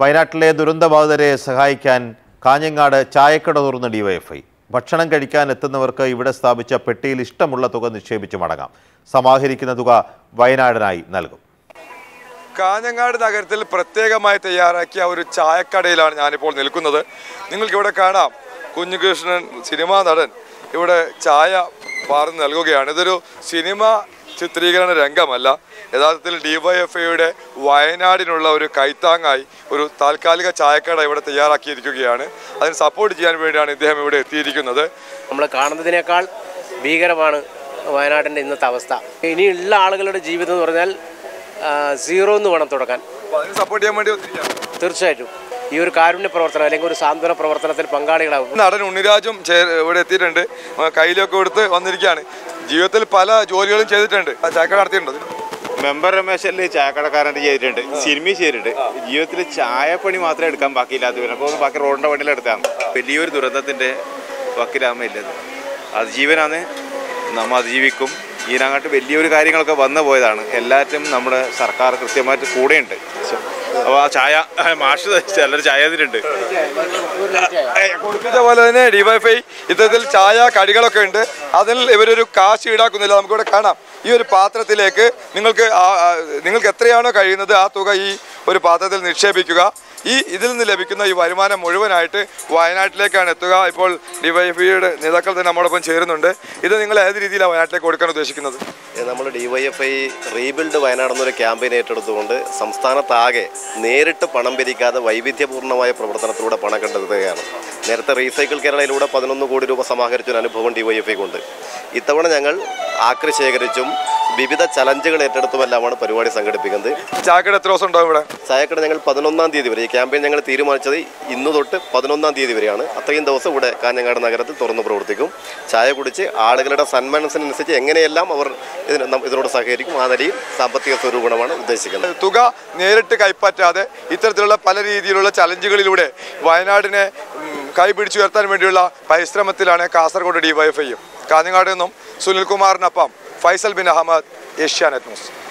വയനാട്ടിലെ ദുരന്തബാധിതരെ സഹായിക്കാൻ കാഞ്ഞങ്ങാട് ചായക്കട തുറന്ന് ഡിവൈഎഫ്ഐ ഭക്ഷണം കഴിക്കാൻ എത്തുന്നവർക്ക് ഇവിടെ സ്ഥാപിച്ച പെട്ടിയിൽ ഇഷ്ടമുള്ള തുക നിക്ഷേപിച്ച് മടങ്ങാം സമാഹരിക്കുന്ന തുക വയനാടിനായി നൽകും കാഞ്ഞങ്ങാട് നഗരത്തിൽ പ്രത്യേകമായി തയ്യാറാക്കിയ ഒരു ചായക്കടയിലാണ് ഞാനിപ്പോൾ നിൽക്കുന്നത് നിങ്ങൾക്ക് ഇവിടെ കാണാം കുഞ്ഞുകൃഷ്ണൻ സിനിമാ നടൻ ഇവിടെ ചായ പാർന്ന് നൽകുകയാണ് ഇതൊരു സിനിമ ചിത്രീകരണ രംഗമല്ല യഥാർത്ഥത്തിൽ ഡിവൈഎഫ്ഐയുടെ വയനാടിനുള്ള ഒരു കൈത്താങ്ങായി ഒരു താൽക്കാലിക ചായക്കട ഇവിടെ തയ്യാറാക്കിയിരിക്കുകയാണ് അതിന് സപ്പോർട്ട് ചെയ്യാൻ വേണ്ടിയാണ് ഇദ്ദേഹം ഇവിടെ എത്തിയിരിക്കുന്നത് നമ്മൾ കാണുന്നതിനേക്കാൾ ഭീകരമാണ് വയനാടിൻ്റെ ഇന്നത്തെ അവസ്ഥ ഇനിയുള്ള ആളുകളുടെ ജീവിതം എന്ന് പറഞ്ഞാൽ ആ, സീറോ എന്ന് വേണം തുടങ്ങാൻ അപ്പോൾ അതിന് സപ്പോർട്ട് ചെയ്യാൻ വേണ്ടി ഒത്തിരിയാണ് തീർച്ചയായിട്ടും ഈ ഒരു കാരുണ്യ പ്രവർത്തനം അല്ലെങ്കിൽ ഒരു സാന്ത്വന പ്രവർത്തനത്തിൽ പങ്കാളികളാകും നടൻ ഉണ്ണിരാജും ചേ- ഇവിടെ എത്തിയിട്ടുണ്ട് ആ, കയ്യിലൊക്കെ കൊടുത്ത് വന്നിരിക്കുകയാണ് ജീവിതത്തിൽ പല ജോലികളും ചെയ്തിട്ടുണ്ട് ആ ചായക്കട നടത്തിയിട്ടുണ്ട് മെമ്പർ രമേശല്ലേ ചായക്കടക്കാരൻ്റെ ചെയ്തിട്ടുണ്ട് സിനിമ ചെയ്തിട്ടുണ്ട് ജീവിതത്തിൽ ചായപ്പണി മാത്രമേ എടുക്കാൻ ബാക്കിയില്ലാത്തവരെ അപ്പോൾ ബാക്കി റോഡിൻ്റെ പണിയിലെടുത്താണ് വലിയൊരു ദുരന്തത്തിൻ്റെ വക്കിലാമ ഇല്ലത് അതിജീവനാണ് നമ്മൾ അതിജീവിക്കും ഇതിനങ്ങോട്ട് വലിയൊരു കാര്യങ്ങളൊക്കെ വന്നു പോയതാണ് എല്ലാറ്റും നമ്മുടെ സർക്കാർ കൃത്യമായിട്ട് കൂടെയുണ്ട് അപ്പോൾ ആ ചായ മാഷ് ചിലർ ചായ തന്നിട്ടുണ്ട് കൊടുപ്പിച്ച പോലെ തന്നെ ഡിവൈഫൈ ഇത്തരത്തിൽ ചായ കടികളൊക്കെ ഉണ്ട് അതിൽ ഇവരൊരു കാശ് ഈടാക്കുന്നില്ല നമുക്കിവിടെ കാണാം ഈ ഒരു പാത്രത്തിലേക്ക് നിങ്ങൾക്ക് ആ- ആ- നിങ്ങൾക്ക് എത്രയാണോ കഴിയുന്നത് ആ തുക ഈ ഒരു പാത്രത്തിൽ നിക്ഷേപിക്കുക ഈ ഇതിൽ നിന്ന് ലഭിക്കുന്ന ഈ വരുമാനം മുഴുവനായിട്ട് വയനാട്ടിലേക്കാണ് എത്തുക ഇപ്പോൾ ഡിവൈഫൈയുടെ നേതാക്കൾ തന്നെ നമ്മോടൊപ്പം ചേരുന്നുണ്ട് ഇത് നിങ്ങൾ ഏത് രീതിയിലാണ് വയനാട്ടിലേക്ക് കൊടുക്കാൻ ഉദ്ദേശിക്കുന്നത് നമ്മൾ ഡിവൈഎഫ്ഐ റീബിൽഡ് വയനാട് എന്നൊരു ക്യാമ്പയിൻ ഏറ്റെടുത്തുകൊണ്ട് സംസ്ഥാനത്താകെ നേരിട്ട് പണം പിരിക്കാതെ വൈവിധ്യപൂർണ്ണമായ പ്രവർത്തനത്തിലൂടെ പണം കണ്ടെത്തുകയാണ് നേരത്തെ റീസൈക്കിൾ കേരളയിലൂടെ പതിനൊന്ന് കോടി രൂപ സമാഹരിച്ച ഒരു അനുഭവം ഡിവൈഎഫ്ഐക്കുണ്ട് ഇത്തവണ ഞങ്ങൾ ആക്രി ശേഖരിച്ചും വിവിധ ചലഞ്ചുകൾ ഏറ്റെടുത്തുമെല്ലാമാണ് പരിപാടി സംഘടിപ്പിക്കുന്നത് ചായക്കട എത്ര ദിവസം ഉണ്ടാവും ഇവിടെ ചായക്കട ഞങ്ങൾ പതിനൊന്നാം തീയതി വരെ ഈ ക്യാമ്പയിൻ ഞങ്ങൾ തീരുമാനിച്ചത് ഇന്ന് തൊട്ട് പതിനൊന്നാം തീയതി വരെയാണ് അത്രയും ദിവസം ഇവിടെ കാഞ്ഞങ്ങാട് നഗരത്തിൽ തുറന്നു പ്രവർത്തിക്കും ചായ കുടിച്ച് ആളുകളുടെ സന്മനസ്സിനനുസരിച്ച് എങ്ങനെയെല്ലാം അവർ ഇതിന് നം- ഇതിനോട് സഹകരിക്കും ആ നിലയിൽ സാമ്പത്തിക സ്വരൂപണമാണ് ഉദ്ദേശിക്കുന്നത് തുക നേരിട്ട് കൈപ്പറ്റാതെ ഇത്തരത്തിലുള്ള പല രീതിയിലുള്ള ചലഞ്ചുകളിലൂടെ വയനാടിനെ ഉം, കൈപിടിച്ചുയർത്താൻ വേണ്ടിയുള്ള പരിശ്രമത്തിലാണ് കാസർഗോഡ് ഡിവൈഎഫ്ഐയും കാഞ്ഞങ്ങാട് നിന്നും സുനിൽകുമാറിനൊപ്പം ഫൈസൽ ബിൻ അഹമ്മദ് ഏഷ്യാനെറ്റ് ന്യൂസ്